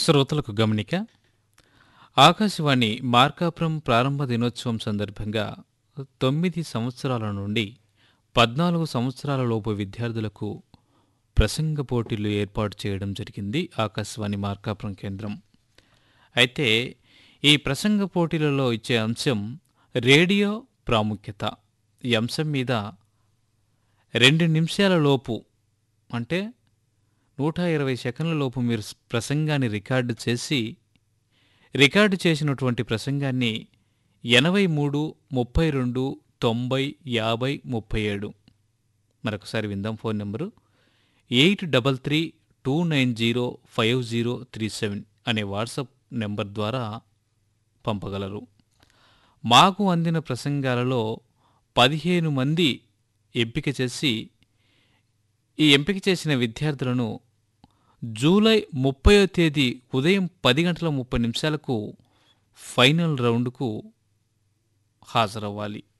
శ్రోతలకు గమనిక ఆకాశవాణి మార్కాపురం ప్రారంభ దినోత్సవం సందర్భంగా తొమ్మిది సంవత్సరాల నుండి పద్నాలుగు సంవత్సరాల లోపు విద్యార్థులకు ప్రసంగ పోటీలు ఏర్పాటు చేయడం జరిగింది ఆకాశవాణి మార్కాపురం కేంద్రం అయితే ఈ ప్రసంగ పోటీలలో ఇచ్చే అంశం రేడియో ప్రాముఖ్యత ఈ అంశం మీద రెండు నిమిషాల లోపు అంటే నూట ఇరవై సెకండ్ల లోపు మీరు స్- ప్రసంగాన్ని రికార్డు చేసి రికార్డు చేసినటువంటి ప్రసంగాన్ని ఎనభై మూడు ముప్పై రెండు తొంభై యాభై ముప్పై ఏడు మరొకసారి విందాం phone number eight double three two nine zero five zero three seven అనే వాట్సాప్ నెంబర్ ద్వారా పంపగలరు మాకు అందిన ప్రసంగాలలో పదిహేను మంది ఎంపిక చేసి ఈ ఎంపిక చేసిన విద్యార్థులను జూలై ముప్పయో తేదీ ఉదయం పది గంటల ముప్పై నిమిషాలకు ఫైనల్ రౌండ్కు హాజరవ్వాలి